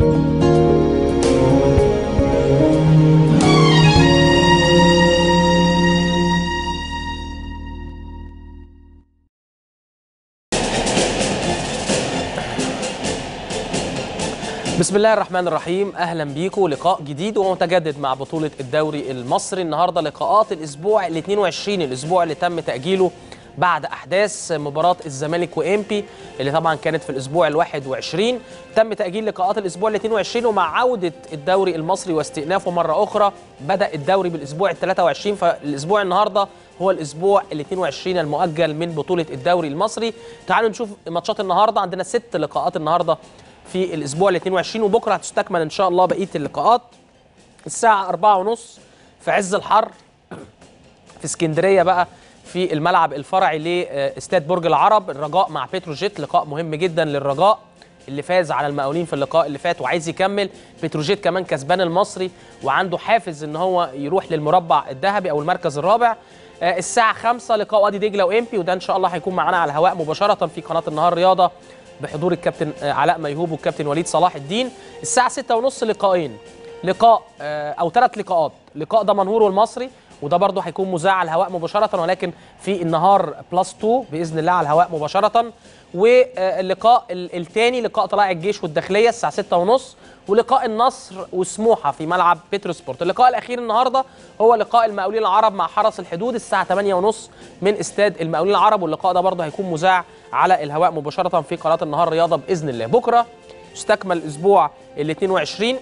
بسم الله الرحمن الرحيم اهلا بيكم لقاء جديد ومتجدد مع بطوله الدوري المصري النهارده لقاءات الاسبوع ال 22 الاسبوع اللي تم تاجيله بعد احداث مباراه الزمالك وامبي اللي طبعا كانت في الاسبوع ال 21 تم تاجيل لقاءات الاسبوع ال 22 ومع عوده الدوري المصري واستئنافه مره اخرى بدا الدوري بالاسبوع ال 23 فالاسبوع النهارده هو الاسبوع ال 22 المؤجل من بطوله الدوري المصري تعالوا نشوف ماتشات النهارده عندنا ست لقاءات النهارده في الاسبوع ال 22 وبكره هتستكمل ان شاء الله بقيه اللقاءات الساعه 4:30 في عز الحر في اسكندريه بقى في الملعب الفرعي لاستاد برج العرب الرجاء مع بتروجيت لقاء مهم جدا للرجاء اللي فاز على المقاولين في اللقاء اللي فات وعايز يكمل بتروجيت كمان كسبان المصري وعنده حافز ان هو يروح للمربع الذهبي او المركز الرابع آه، الساعه 5 لقاء وادي دجله وامبي وده ان شاء الله هيكون معانا على الهواء مباشره في قناه النهار رياضه بحضور الكابتن آه، علاء ميهوب والكابتن وليد صلاح الدين الساعه 6:30 لقاءين لقاء آه، او ثلاث لقاءات لقاء دمنهور والمصري وده برضه هيكون مذاع على الهواء مباشره ولكن في النهار بلس 2 باذن الله على الهواء مباشره واللقاء الثاني لقاء طلائع الجيش والداخليه الساعه 6:30 ولقاء النصر وسموحه في ملعب بتروسبورت اللقاء الاخير النهارده هو لقاء المقاولين العرب مع حرس الحدود الساعه 8:30 من استاد المقاولين العرب واللقاء ده برضه هيكون مذاع على الهواء مباشره في قناه النهار رياضه باذن الله بكره يستكمل الاسبوع ال 22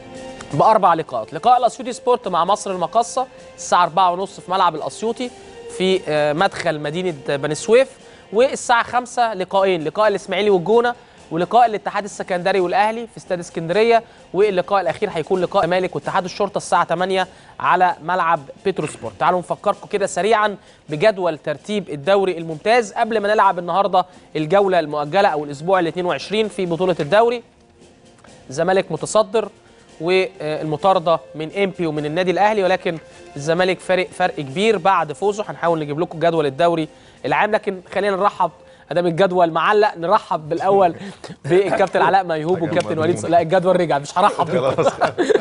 باربع لقاءات لقاء الاسيوطي سبورت مع مصر المقاصه الساعه 4:30 في ملعب الاسيوطي في آه، مدخل مدينه بني سويف والساعه 5 لقاءين لقاء الاسماعيلي والجونه ولقاء الاتحاد السكندري والاهلي في استاد اسكندريه واللقاء الاخير هيكون لقاء مالك واتحاد الشرطه الساعه 8 على ملعب بتروسبورت تعالوا نفكركم كده سريعا بجدول ترتيب الدوري الممتاز قبل ما نلعب النهارده الجوله المؤجله او الاسبوع ال 22 في بطوله الدوري الزمالك متصدر والمطارده من امبي ومن النادي الاهلي ولكن الزمالك فارق فرق كبير بعد فوزه هنحاول نجيب لكم جدول الدوري العام لكن خلينا نرحب ادام الجدول معلق نرحب بالاول بالكابتن علاء ميهوب والكابتن وليد لا الجدول رجع مش هرحب بيكم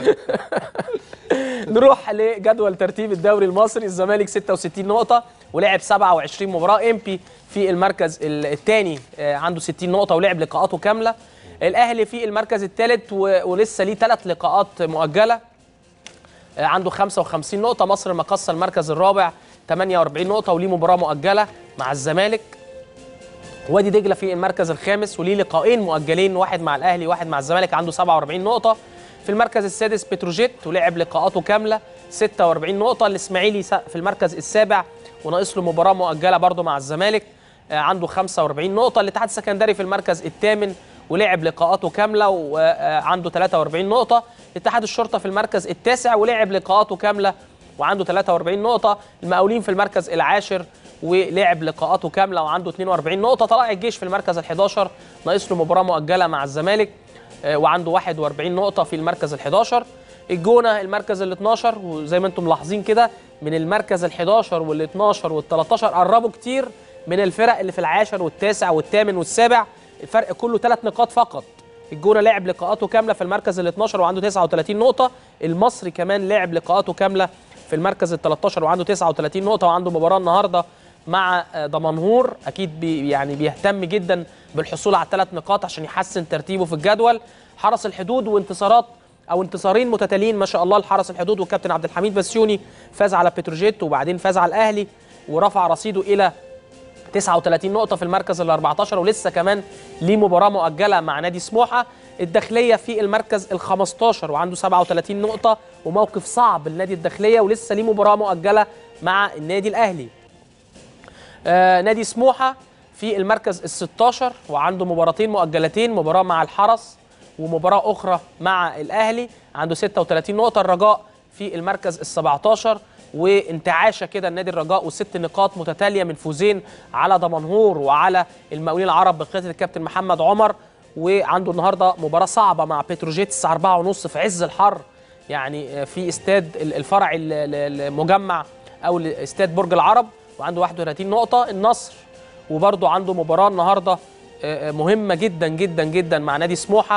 نروح لجدول ترتيب الدوري المصري الزمالك 66 نقطة ولعب 27 مباراة امبي في المركز الثاني عنده 60 نقطة ولعب لقاءاته كاملة الأهلي في المركز الثالث ولسه ليه ثلاث لقاءات مؤجلة آه، عنده 55 نقطة مصر المقصة المركز الرابع 48 نقطة وليه مباراة مؤجلة مع الزمالك وادي دجله في المركز الخامس وليه لقاءين مؤجلين واحد مع الاهلي واحد مع الزمالك عنده 47 نقطه في المركز السادس بتروجيت ولعب لقاءاته كامله 46 نقطه الاسماعيلي س- في المركز السابع وناقص له مباراه مؤجله برضه مع الزمالك آه، عنده 45 نقطه الاتحاد السكندري في المركز الثامن ولعب لقاءاته كامله وعنده 43 نقطه اتحاد الشرطه في المركز التاسع ولعب لقاءاته كامله وعنده 43 نقطة، المقاولين في المركز العاشر ولعب لقاءاته كاملة وعنده 42 نقطة، طلائع الجيش في المركز ال11 ناقص له مباراة مؤجلة مع الزمالك آه، وعنده 41 نقطة في المركز ال11 الجونة المركز ال12 وزي ما انتم ملاحظين كده من المركز ال11 وال12 وال13 قربوا كتير من الفرق اللي في العاشر والتاسع والثامن والسابع الفرق كله ثلاث نقاط فقط الجونه لعب لقاءاته كامله في المركز ال 12 وعنده 39 نقطه المصري كمان لعب لقاءاته كامله في المركز ال 13 وعنده 39 نقطه وعنده مباراه النهارده مع آه، دمنهور اكيد بي يعني بيهتم جدا بالحصول على الثلاث نقاط عشان يحسن ترتيبه في الجدول حرس الحدود وانتصارات او انتصارين متتاليين ما شاء الله لحرس الحدود والكابتن عبد الحميد بسيوني فاز على بتروجيت وبعدين فاز على الاهلي ورفع رصيده الى 39 نقطة في المركز ال 14 ولسه كمان ليه مباراة مؤجلة مع نادي سموحة الداخلية في المركز ال 15 وعنده 37 نقطة وموقف صعب لنادي الداخلية ولسه ليه مباراة مؤجلة مع النادي الأهلي آه نادي سموحة في المركز ال 16 وعنده مباراتين مؤجلتين مباراة مع الحرس ومباراة أخرى مع الأهلي عنده 36 نقطة الرجاء في المركز ال 17 وانتعاشة كده النادي الرجاء وست نقاط متتالية من فوزين على دمنهور وعلى المقاولين العرب بقيادة الكابتن محمد عمر وعنده النهارده مباراة صعبة مع بتروجيت الساعة 4:30 في عز الحر يعني في استاد الفرع المجمع او استاد برج العرب وعنده 31 نقطة النصر وبرضه عنده مباراة النهارده آه، آه، مهمة جدا جدا جدا مع نادي سموحة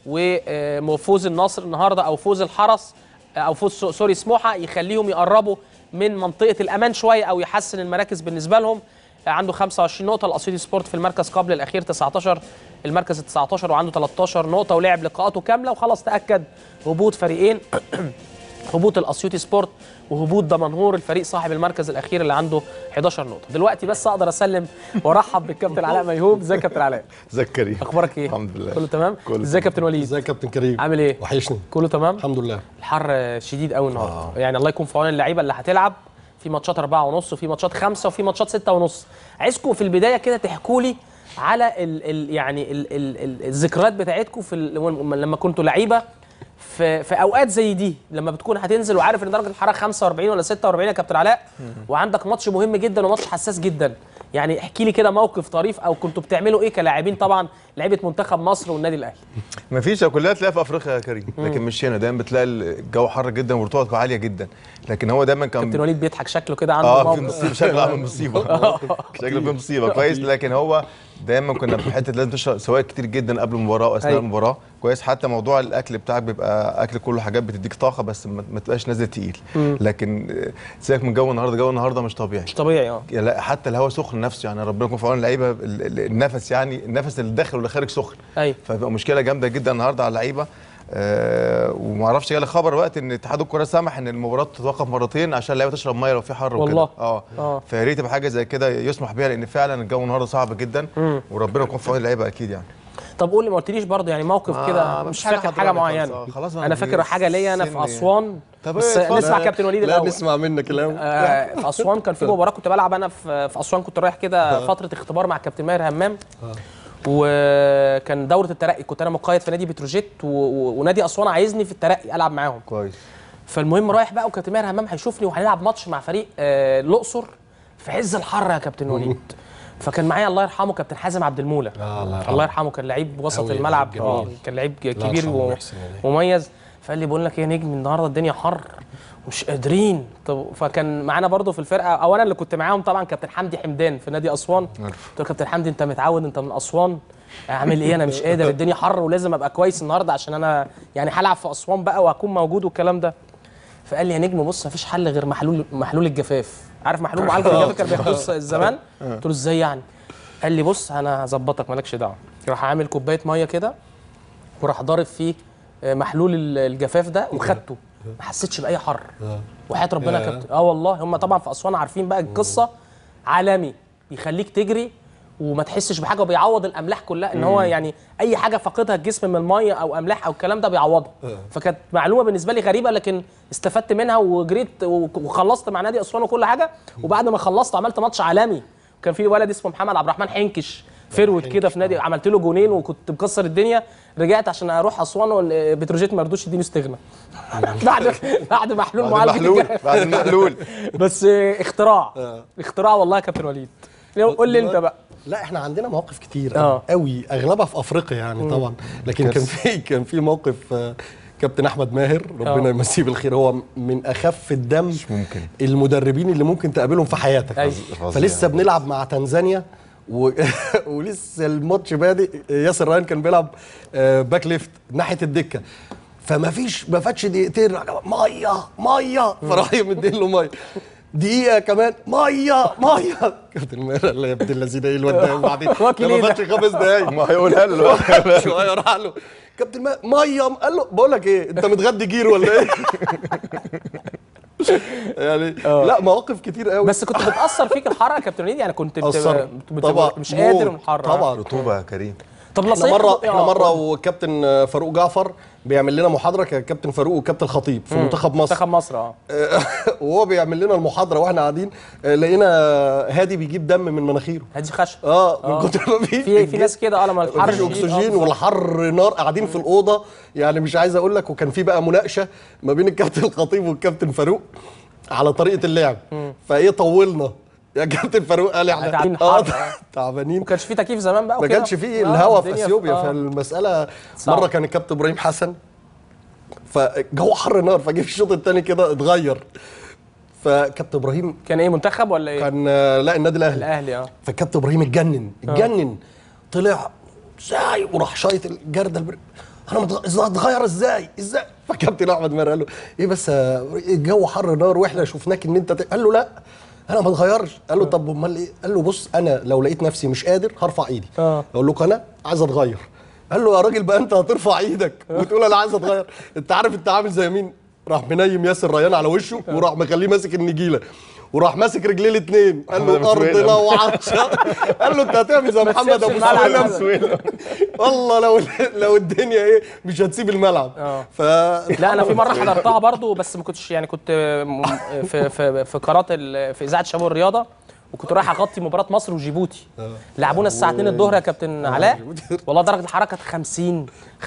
وفوز النصر النهارده او فوز الحرس او فوز سو- سوري سموحه يخليهم يقربوا من منطقه الامان شويه او يحسن المراكز بالنسبه لهم عنده 25 نقطه الاسيوطي سبورت في المركز قبل الاخير 19 المركز ال 19 وعنده 13 نقطه ولعب لقاءاته كامله وخلاص تاكد هبوط فريقين هبوط الاسيوطي سبورت وهبوط دمنهور الفريق صاحب المركز الاخير اللي عنده 11 نقطه دلوقتي بس اقدر اسلم وارحب بالكابتن علاء ميهوب ازيك يا كابتن علاء ازيك كريم اخبارك ايه الحمد لله كله تمام كله ازيك يا كابتن وليد ازيك يا كابتن كريم عامل ايه وحشني كله تمام الحمد لله الحر شديد قوي النهارده آه. يعني الله يكون في عون اللعيبه اللي هتلعب في ماتشات أربعة ونص وفي ماتشات خمسة وفي ماتشات ستة ونص عايزكم في البداية كده تحكوا لي على ال ال يعني ال ال ال الذكريات بتاعتكم في ال لما كنتوا لعيبة في في اوقات زي دي لما بتكون هتنزل وعارف ان درجه الحراره 45 ولا 46 يا كابتن علاء وعندك ماتش مهم جدا وماتش حساس جدا يعني احكي لي كده موقف طريف او كنتوا بتعملوا ايه كلاعبين طبعا لعيبه منتخب مصر والنادي الاهلي مفيش كلها تلاقيها في افريقيا يا كريم لكن مش هنا دايما بتلاقي الجو حر جدا والرطوبه عاليه جدا لكن هو دايما كان كابتن وليد بيضحك شكله كده عنده اه في موقف مصيبه شكله عامل مصيبه شكله في مصيبه كويس لكن هو دايما كنا في حته لازم تشرب سوائل كتير جدا قبل المباراه واثناء أيوة. المباراه كويس حتى موضوع الاكل بتاعك بيبقى اكل كله حاجات بتديك طاقه بس ما ما تبقاش نازل تقيل لكن آه، سيبك من جو النهارده جو النهارده مش طبيعي مش طبيعي اه لا حتى الهواء سخن نفسه يعني ربنا يكون في عون اللعيبه ال- ال- النفس يعني النفس اللي داخل واللي خارج سخن ايوه فبقى مشكله جامده جدا النهارده على اللعيبه آه وما اعرفش جالي خبر وقت ان اتحاد الكره سمح ان المباراه تتوقف مرتين عشان اللعيبه تشرب ميه لو في حر وكده والله. اه آه. فيا ريت يبقى حاجه زي كده يسمح بيها لان فعلا الجو النهارده صعب جدا وربنا يكون في عون اللعيبه اكيد يعني طب قول لي ما قلتليش برضه يعني موقف كده آه، مش مفيش حاجة فاكر حضرتك حاجه خلاص، معينه آه، خلاص بقى انا كبير فاكر حاجه ليا انا في السن يعني. اسوان طب بس إيه، اتفضل. نسمع كابتن وليد لا الاول نسمع منك الاول آه، في اسوان كان في مباراه كنت بلعب انا في في اسوان كنت رايح كده فتره اختبار مع الكابتن ماهر همام وكان دوره الترقي كنت انا مقيد في نادي بتروجيت و- و- ونادي اسوان عايزني في الترقي العب معاهم كويس فالمهم رايح بقى وكابتن ماهر همام هيشوفني وهنلعب ماتش مع فريق آه، الاقصر في عز الحر يا كابتن وليد فكان معايا الله يرحمه كابتن حازم عبد المولى آه، الله يرحمه. الله يرحمه كان لعيب وسط أوي، الملعب لعيب آه، جميل. كان لعيب كبير يرحمه و- ويحسن إليه. مميز فقال لي بقول لك ايه يا نجم النهارده الدنيا حر مش قادرين طب فكان معانا برضو في الفرقه او انا اللي كنت معاهم طبعا كابتن حمدي حمدان في نادي اسوان عارف. قلت له كابتن حمدي انت متعود انت من اسوان اعمل ايه انا مش قادر الدنيا حر ولازم ابقى كويس النهارده عشان انا يعني هلعب في اسوان بقى وهكون موجود والكلام ده فقال لي يا نجم بص مفيش حل غير محلول محلول الجفاف عارف محلول معالجه الجفاف كان بياخدوه زمان قلت له ازاي يعني قال لي بص انا هظبطك مالكش دعوه راح عامل كوبايه ميه كده وراح ضارب فيه آه، محلول ال- الجفاف ده وخدته ما حسيتش باي حر وحياه ربنا يا يا. كابتن اه والله هم طبعا في اسوان عارفين بقى القصه عالمي بيخليك تجري وما تحسش بحاجه وبيعوض الاملاح كلها ان هو يعني اي حاجه فقدها الجسم من الميه او املاح او الكلام ده بيعوضها فكانت معلومه بالنسبه لي غريبه لكن استفدت منها وجريت وخلصت مع نادي اسوان وكل حاجه وبعد ما خلصت عملت ماتش عالمي كان في ولد اسمه محمد عبد الرحمن حنكش فروت كده في نادي عملت له جونين وكنت مكسر الدنيا رجعت عشان اروح اسوان وبتروجيت ما رضوش يديني استغنى بعد بعد محلول بعد معالج المحلول الجفاف. بعد المحلول بس اختراع اختراع والله يا كابتن وليد قول لي انت بقى لا احنا عندنا مواقف كتير آه. قوي اغلبها في افريقيا يعني طبعا لكن كان في كان في موقف آه، كابتن احمد ماهر ربنا آه. يمسيه بالخير هو من اخف الدم مش ممكن. المدربين اللي ممكن تقابلهم في حياتك أيوة. فلسه بنلعب مع تنزانيا و... ولسه الماتش بادئ ياسر ريان كان بيلعب آه، باك ليفت ناحيه الدكه فما فيش ما فاتش دقيقتين راح جاب ميه ميه فراح مدين له ميه دقيقة كمان مية مية كابتن ماهر قال له يا ابن الذين ايه الواد ده وبعدين واكل ده إيه ما ده؟ فاتش خمس دقايق ما هيقولها له دلوقتي. شوية راح له كابتن ماهر مية قال له بقول لك ايه انت متغدي جير ولا ايه؟ يعني لا مواقف كتير قوي بس كنت بتاثر فيك الحر يا كابتن وليد يعني كنت بت- أثر. بت- طبعا مش قادر موت. من الحر طبعا رطوبه يا كريم طب احنا نصيحه مره احنا آه، مره قول. وكابتن فاروق جعفر بيعمل لنا محاضره كان كابتن فاروق وكابتن خطيب في منتخب مصر منتخب مصر اه وهو بيعمل لنا المحاضره واحنا قاعدين آه، لقينا هادي بيجيب دم من مناخيره هادي خشب اه من كتر ما في في في ناس كده اه لما الحر مفيش شديد، آه، اكسجين بالظبط. والحر نار قاعدين في الاوضه يعني مش عايز اقول لك وكان في بقى مناقشه ما بين الكابتن الخطيب والكابتن فاروق على طريقه اللعب فايه طولنا يا كابتن فاروق قال احنا تعبانين اه حر، آه. تعبانين ما كانش في تكييف زمان بقى ما وكده. كانش فيه آه، الهوا في الدنيا اثيوبيا آه. فالمساله صعب. مره كان الكابتن ابراهيم حسن فجو حر نار فجه في الشوط الثاني كده اتغير فكابتن ابراهيم كان ايه منتخب ولا ايه؟ كان آه، لا النادي الاهلي الاهلي اه فالكابتن ابراهيم اتجنن اتجنن طلع ازاي وراح شايط الجرده البر... انا متغ- إزاي اتغير ازاي ازاي فكابتن احمد ماهر قال له ايه بس آه، الجو حر نار واحنا شفناك ان انت ت- قال له لا انا ما اتغيرش قال له طب امال ايه قال له بص انا لو لقيت نفسي مش قادر هرفع ايدي آه. اقول له انا عايز اتغير قال له يا راجل بقى انت هترفع ايدك وتقول انا عايز اتغير انت عارف انت عامل زي مين راح منيم ياسر ريان على وشه وراح مخليه ماسك النجيله وراح ماسك رجليه الاثنين قال له محمد أبو الارض سويلم. لو عطشة قال له انت هتعمل زي محمد تسيبش ابو الملعب سويلم أبداً. والله لو لو الدنيا ايه مش هتسيب الملعب اه. ف لا انا في مره حضرتها برضو بس ما كنتش يعني كنت م- في في في قناه ال- في اذاعه شباب الرياضه وكنت رايح اغطي مباراه مصر وجيبوتي لعبونا الساعه 2 الظهر يا كابتن علاء جيبوتي. والله درجه الحراره كانت 50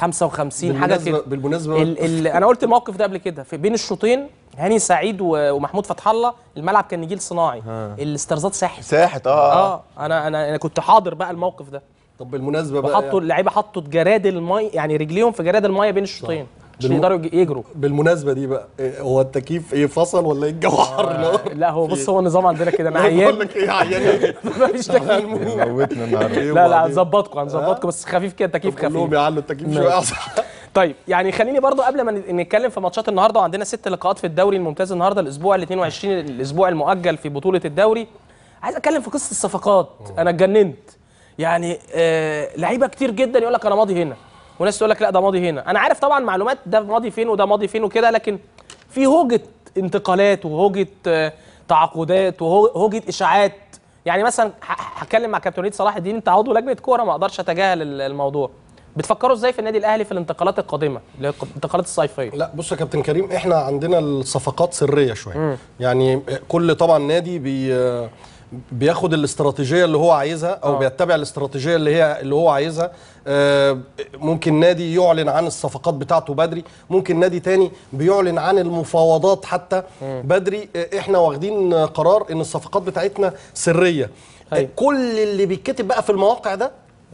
55 حاجه بالمناسبة- كده بالمناسبة ال ال انا قلت الموقف ده قبل كده في بين الشوطين هاني سعيد و- ومحمود فتح الله الملعب كان نجيل صناعي الاسترزاد ساحل ساحت اه اه اه انا انا انا كنت حاضر بقى الموقف ده طب بالمناسبه بقى وحطوا اللعيبه حطوا جراد المي يعني رجليهم في جراد الميه بين الشوطين عشان بالم- يقدروا يج- يجروا بالمناسبه دي بقى إيه هو التكييف ايه فصل ولا ايه الجو حر نار لا هو بص هو النظام عندنا كده انا بقول عيان لك ايه عيان ايه مفيش تكييف موتنا النهارده إيه لا لا وبعدين؟ هنظبطكم هنظبطكم بس خفيف كده تكييف كلهم خفيف يعلوا التكييف ماشي. شويه احسن طيب يعني خليني برضو قبل ما ن- نتكلم في ماتشات النهارده وعندنا ست لقاءات في الدوري الممتاز النهارده الاسبوع ال 22 الاسبوع المؤجل في بطوله الدوري عايز اتكلم في قصه الصفقات انا اتجننت يعني آه لعيبه كتير جدا يقول لك انا ماضي هنا وناس تقول لك لا ده ماضي هنا انا عارف طبعا معلومات ده ماضي فين وده ماضي فين وكده لكن في هوجه انتقالات وهوجه آه تعاقدات وهوجه اشاعات يعني مثلا ه- هتكلم مع كابتن وليد صلاح الدين انت عضو لجنه كوره ما اقدرش اتجاهل ال- الموضوع بتفكروا ازاي في النادي الاهلي في الانتقالات القادمه اللي هي الانتقالات الصيفيه لا بص يا كابتن كريم احنا عندنا الصفقات سريه شويه يعني كل طبعا نادي بي بياخد الاستراتيجيه اللي هو عايزها او آه. بيتبع الاستراتيجيه اللي هي اللي هو عايزها آه، ممكن نادي يعلن عن الصفقات بتاعته بدري ممكن نادي تاني بيعلن عن المفاوضات حتى بدري آه، احنا واخدين قرار ان الصفقات بتاعتنا سريه أيوة. كل اللي بيتكتب بقى في المواقع ده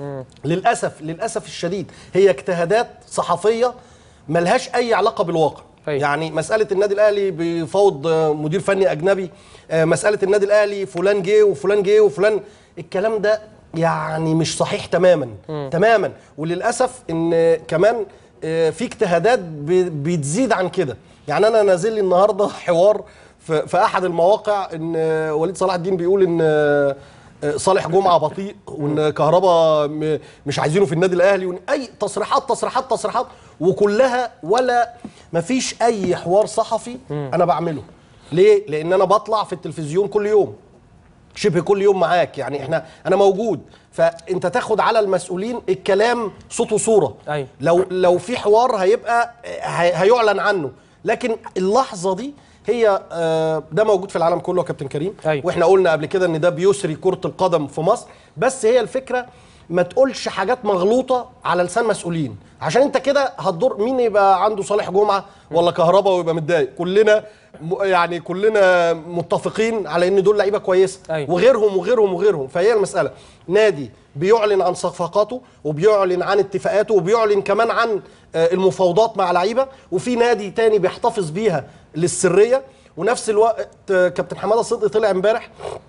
للاسف للاسف الشديد هي اجتهادات صحفيه ملهاش اي علاقه بالواقع أيوة. يعني مساله النادي الاهلي بيفاوض آه، مدير فني اجنبي آه، مساله النادي الاهلي فلان جه وفلان جه وفلان الكلام ده يعني مش صحيح تماما تماما وللاسف ان كمان آه، في اجتهادات ب- بتزيد عن كده يعني انا نازل لي النهارده حوار في, في احد المواقع ان آه، وليد صلاح الدين بيقول ان آه، صالح جمعه بطيء وان كهربا م- مش عايزينه في النادي الاهلي وإن اي تصريحات تصريحات تصريحات وكلها ولا مفيش اي حوار صحفي انا بعمله ليه لان انا بطلع في التلفزيون كل يوم شبه كل يوم معاك يعني احنا انا موجود فانت تاخد على المسؤولين الكلام صوت وصوره أيوة. لو لو في حوار هيبقى هي- هيعلن عنه لكن اللحظه دي هي آه، ده موجود في العالم كله يا كابتن كريم أيوة. واحنا قلنا قبل كده ان ده بيسري كره القدم في مصر بس هي الفكره ما تقولش حاجات مغلوطه على لسان مسؤولين عشان انت كده هتضر مين يبقى عنده صالح جمعه ولا كهربا ويبقى متضايق كلنا م- يعني كلنا متفقين على ان دول لعيبه كويسه أيوة. وغيرهم وغيرهم وغيرهم فهي المساله نادي بيعلن عن صفقاته وبيعلن عن اتفاقاته وبيعلن كمان عن آه، المفاوضات مع لعيبه وفي نادي تاني بيحتفظ بيها للسريه ونفس الوقت آه، كابتن حماده صدقي طلع امبارح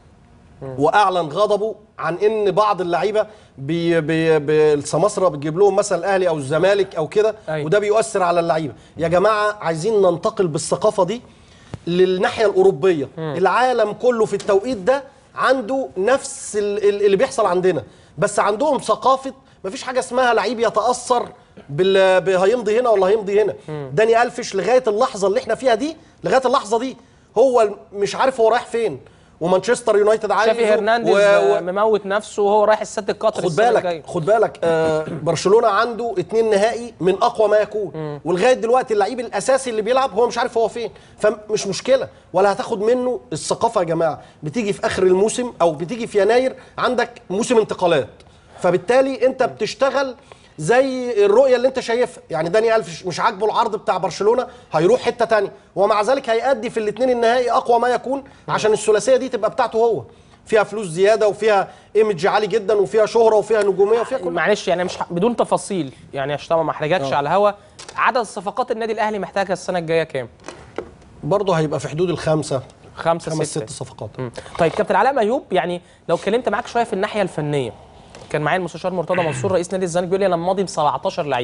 واعلن غضبه عن ان بعض اللعيبه بي بي بي السماسره بتجيب لهم مثلا الاهلي او الزمالك او كده أيوة. وده بيؤثر على اللعيبه يا جماعه عايزين ننتقل بالثقافه دي للناحيه الاوروبيه العالم كله في التوقيت ده عنده نفس ال- ال- اللي بيحصل عندنا بس عندهم ثقافه مفيش حاجه اسمها لعيب يتاثر بال ب- هيمضي هنا ولا هيمضي هنا داني الفش لغايه اللحظه اللي احنا فيها دي لغايه اللحظه دي هو مش عارف هو رايح فين ومانشستر يونايتد عايزه شافي هرنانديز و- آه، و- مموت نفسه وهو رايح السد القطري خد السنة بالك الجاية. خد بالك آه برشلونه عنده اتنين نهائي من اقوى ما يكون ولغايه دلوقتي اللعيب الاساسي اللي بيلعب هو مش عارف هو فين فمش مشكله ولا هتاخد منه الثقافه يا جماعه بتيجي في اخر الموسم او بتيجي في يناير عندك موسم انتقالات فبالتالي انت بتشتغل زي الرؤيه اللي انت شايفها يعني داني الف مش عاجبه العرض بتاع برشلونه هيروح حته تانية ومع ذلك هيأدي في الاثنين النهائي اقوى ما يكون عشان الثلاثيه دي تبقى بتاعته هو فيها فلوس زياده وفيها ايمج عالي جدا وفيها شهره وفيها نجوميه وفيها كل معلش يعني مش ح- بدون تفاصيل يعني عشان طبعا ما احرجكش على الهوا عدد الصفقات النادي الاهلي محتاجها السنه الجايه كام؟ برضه هيبقى في حدود الخمسه خمسة خمس ستة ست صفقات مم. طيب كابتن علاء ميوب يعني لو اتكلمت معاك شويه في الناحيه الفنيه كان معايا المستشار مرتضى منصور رئيس نادي الزمالك بيقول لي انا ماضي ب 17 لعيب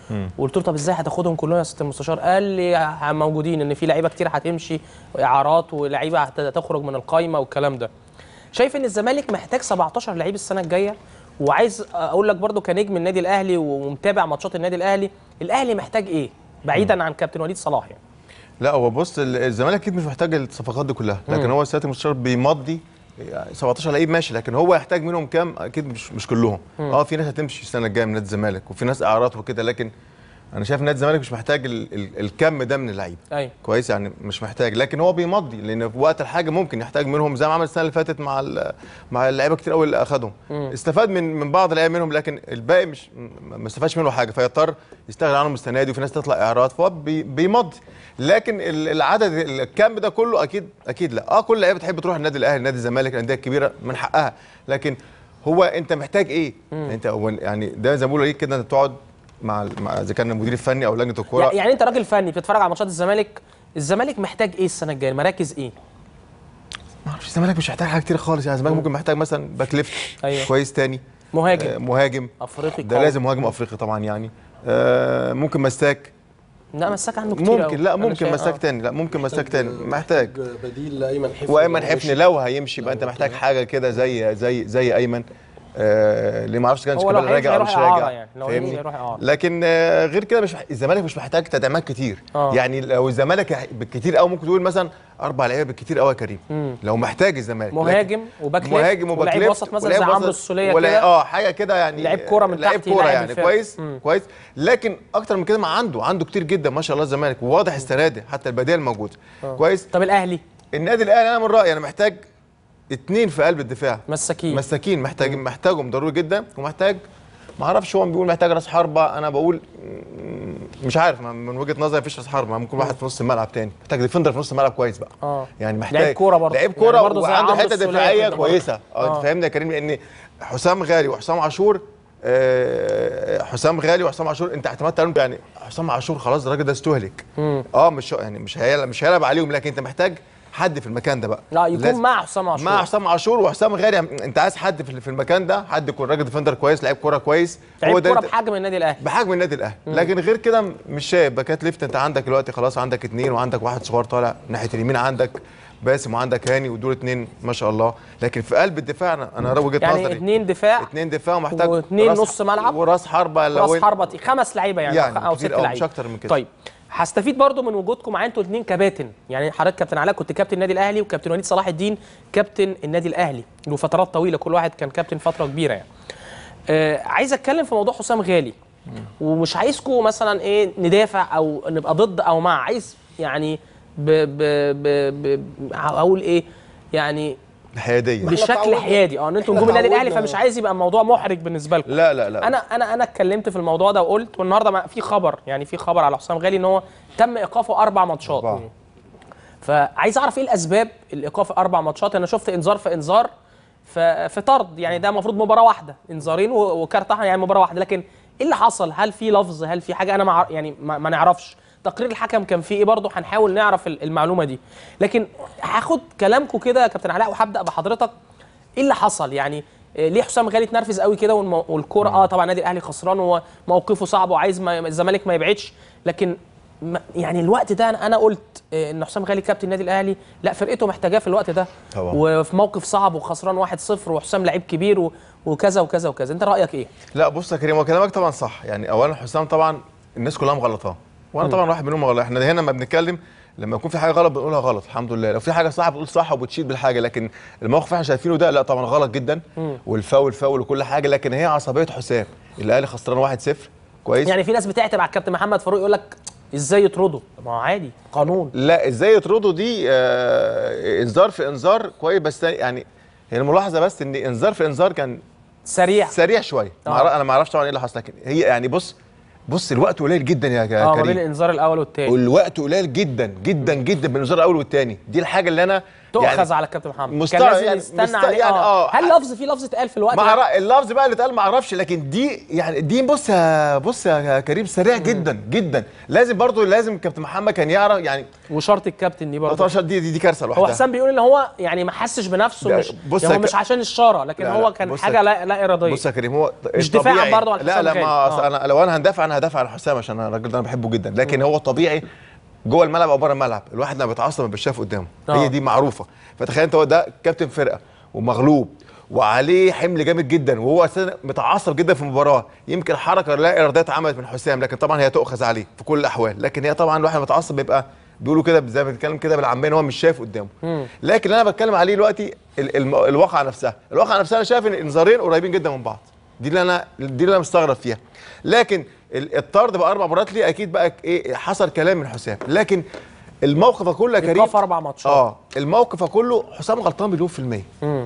وقلت له طب ازاي هتاخدهم كلهم يا ست المستشار قال لي ه- موجودين ان في لعيبه كتير هتمشي اعارات ولعيبه هت- هتخرج من القايمه والكلام ده شايف ان الزمالك محتاج 17 لعيب السنه الجايه وعايز اقول لك برضو كنجم النادي الاهلي ومتابع ماتشات النادي الاهلي الاهلي محتاج ايه بعيدا عن كابتن وليد صلاح يعني لا هو بص ال- الزمالك اكيد مش محتاج الصفقات دي كلها لكن هو سياده المستشار بيمضي يعني 17 لعيب ماشي لكن هو يحتاج منهم كام اكيد مش مش كلهم اه في ناس هتمشي السنه الجايه من نادي الزمالك وفي ناس اعارات وكده لكن انا شايف نادي الزمالك مش محتاج ال ال الكم ده من اللعيبه ايوه كويس يعني مش محتاج لكن هو بيمضي لان في وقت الحاجه ممكن يحتاج منهم زي ما عمل السنه اللي فاتت مع ال- مع اللعيبه كتير قوي اللي اخدهم استفاد من من بعض اللعيبه منهم لكن الباقي مش م- ما استفادش منه حاجه فيضطر يستغنى عنهم السنه دي وفي ناس تطلع اعارات فهو بي بيمضي لكن ال- العدد الكم ده كله اكيد اكيد لا اه كل اللعيبه بتحب تروح النادي الاهلي نادي الزمالك الانديه الكبيره من حقها لكن هو انت محتاج ايه انت هو يعني ده زي ما بيقولوا ايه كده انت تقعد مع ال- مع اذا كان المدير الفني او لجنه الكوره يعني انت راجل فني بتتفرج على ماتشات الزمالك الزمالك محتاج ايه السنه الجايه مراكز ايه ما اعرفش الزمالك مش محتاج حاجه كتير خالص يعني الزمالك ممكن محتاج مثلا باك ليفت أيوة. كويس تاني مهاجم آه مهاجم افريقي ده قوي. لازم مهاجم افريقي طبعا يعني آه ممكن مساك لا مساك عنده كتير ممكن أوي. لا أنا ممكن شايف- مساك آه. تاني لا ممكن مساك تاني محتاج بديل لايمن حفني وايمن لو حفني مشي. لو هيمشي يبقى انت محتاج حاجه كده زي زي زي ايمن آه اللي ما اعرفش كان هو لو شيكابالا هيمشي راجع او هيروح مش إعارة راجع يعني، لو هيمشي فاهمني هيروح إعارة. لكن آه غير كده مش مح- الزمالك مش محتاج تدعيمات كتير آه. يعني لو الزمالك هي- بالكتير قوي ممكن تقول مثلا اربع لعيبه بالكتير قوي يا كريم لو محتاج الزمالك لكن- مهاجم وباك ليفت مهاجم وباك ولاعيب ليفت وسط مثلا ولاعيب زي عمرو وسط السوليه ولا- كده اه حاجه كده يعني لعيب كورة من لعيب تحت كوره يلاعب يعني الفرق. كويس مم. كويس لكن اكتر من كده ما عنده عنده كتير جدا ما شاء الله الزمالك وواضح السنه دي حتى البدائل موجوده كويس طب الاهلي النادي الاهلي انا من رايي انا محتاج اتنين في قلب الدفاع مساكين مساكين محتاج محتاجهم ضروري جدا ومحتاج ما اعرفش هو بيقول محتاج راس حربه انا بقول مم، مش عارف من وجهه نظري مفيش راس حربه ممكن واحد في نص الملعب تاني محتاج ديفندر في نص الملعب كويس بقى اه يعني محتاج لعيب كورة برضه. لعيب يعني كوره برضه زي وعنده عمرو حته السولية دفاعيه كده برضه. كويسه آه. اه انت فاهمني يا كريم لان حسام غالي وحسام عاشور آه، حسام غالي وحسام عاشور انت اعتمدت عليهم يعني حسام عاشور خلاص الراجل ده استهلك اه مش يعني مش هيلعب مش هيلعب عليهم لكن انت محتاج حد في المكان ده بقى لا يكون لازم- مع حسام عاشور مع حسام عاشور وحسام غالي انت عايز حد في في المكان ده حد يكون راجل ديفندر كويس لعيب كوره كويس لعيب ده كوره انت- بحجم النادي الاهلي بحجم النادي الاهلي لكن غير كده مش شايف باكات ليفت انت عندك دلوقتي خلاص عندك اتنين وعندك واحد صغير طالع ناحيه اليمين عندك باسم وعندك هاني ودول اتنين ما شاء الله لكن في قلب الدفاع انا انا وجهه يعني نظري اتنين دفاع اتنين دفاع ومحتاج واتنين راس- نص ملعب. وراس حربه لو راس انت- حربة خمس لعيبه يعني, يعني او ست كتير أوي، لعيبه مش أكتر من كده. طيب هستفيد برضو من وجودكم معايا انتوا اتنين كباتن يعني حضرتك كابتن علاء كنت كابتن النادي الاهلي وكابتن وليد صلاح الدين كابتن النادي الاهلي وفترات طويله كل واحد كان كابتن فتره كبيره يعني آه عايز اتكلم في موضوع حسام غالي ومش عايزكم مثلا ايه ندافع او نبقى ضد او مع عايز يعني ب ب ب ب اقول ايه يعني حياديه احنا بشكل اتعودنا- حيادي اه ان انتوا احنا نجوم النادي الاهلي اتعودنا- فمش عايز يبقى الموضوع محرج بالنسبه لكم لا لا لا انا انا انا اتكلمت في الموضوع ده وقلت والنهارده ما- في خبر يعني في خبر على حسام غالي ان هو تم ايقافه اربع ماتشات أربعة. فعايز اعرف ايه الاسباب الايقاف اربع ماتشات انا شفت انذار في انذار ف- في طرد يعني ده المفروض مباراه واحده انذارين و- وكارت احمر يعني مباراه واحده لكن ايه اللي حصل هل في لفظ هل في حاجه انا مع يعني ما, ما نعرفش تقرير الحكم كان فيه ايه برضه هنحاول نعرف ال- المعلومه دي لكن هاخد كلامكم كده يا كابتن علاء وهبدا بحضرتك ايه اللي حصل يعني آه، ليه حسام غالي اتنرفز قوي كده والمو- والكوره اه طبعا النادي الاهلي خسران وموقفه صعب وعايز ما الزمالك ما يبعدش لكن ما- يعني الوقت ده انا أنا قلت آه، ان حسام غالي كابتن النادي الاهلي لا فرقته محتاجاه في الوقت ده طبعا. وفي موقف صعب وخسران 1-0 وحسام لعيب كبير و- وكذا وكذا وكذا انت رايك ايه لا بص يا كريم هو كلامك طبعا صح يعني اولا حسام طبعا الناس كلها مغلطاه وانا طبعا واحد منهم مغلط احنا هنا لما بنتكلم لما يكون في حاجه غلط بنقولها غلط الحمد لله لو في حاجه صح بتقول صح وبتشيد بالحاجه لكن الموقف اللي احنا شايفينه ده لا طبعا غلط جدا والفاول فاول وكل حاجه لكن هي عصبيه حسام الاهلي خسران 1-0 كويس يعني في ناس بتعتب على الكابتن محمد فاروق يقول لك ازاي يطرده ما هو عادي قانون لا ازاي يطردوا دي آه انذار في انذار كويس بس يعني هي الملاحظه بس ان انذار في انذار كان سريع سريع شويه آه. مع- انا ما اعرفش طبعا ايه اللي حصل لكن هي يعني بص بص الوقت قليل جدا يا يا اه ما بين كريم الانذار الاول والثاني والوقت قليل جدا جدا جدا بين الانذار الاول والثاني دي الحاجه اللي انا تؤخذ على الكابتن محمد مستوى- كان لازم يعني يستنى مستوى- عليه يعني آه. آه. هل لفظ في لفظ اتقال في الوقت مع ده؟ رأ- اللفظ بقى اللي اتقال ما اعرفش لكن دي يعني دي بص يا بص يا كريم سريع جدا جدا لازم برضو لازم كابتن محمد كان يعرف يعني وشرط الكابتن دي برضه 13 دي دي, دي كارثه هو لوحدها حسام بيقول ان هو يعني ما حسش بنفسه ده- مش بص يعني يا هو ك- مش عشان الشاره لكن لا، هو لا، كان بص حاجه يا- لا, لا اراديه بص يا كريم هو مش دفاعاً الطبيعي- برضو عن لا حسام لا غالي. ما آه. انا لو انا هندافع انا هدافع عن حسام عشان الراجل ده انا بحبه جدا لكن هو طبيعي جوه الملعب او بره الملعب الواحد لما بيتعصب ما بيبقاش شايف قدامه آه. هي دي معروفه فتخيل انت هو ده كابتن فرقه ومغلوب وعليه حمل جامد جدا وهو اساسا متعصب جدا في المباراه يمكن حركه لا اراديه اتعملت من حسام لكن طبعا هي تؤخذ عليه في كل الاحوال لكن هي طبعا الواحد متعصب بيبقى بيقولوا كده زي ما بنتكلم كده بالعاميه ان هو مش شايف قدامه لكن اللي انا بتكلم عليه دلوقتي ال- الم- الواقعه نفسها الواقعه نفسها انا شايف ان الانذارين قريبين جدا من بعض دي اللي انا دي اللي انا مستغرب فيها لكن ال- الطرد باربع مرات ليه اكيد بقى ايه حصل كلام من حسام لكن الموقف كله يا كريم إيقاف أربع ماتشات. اه الموقف كله حسام غلطان مليون في الميه م-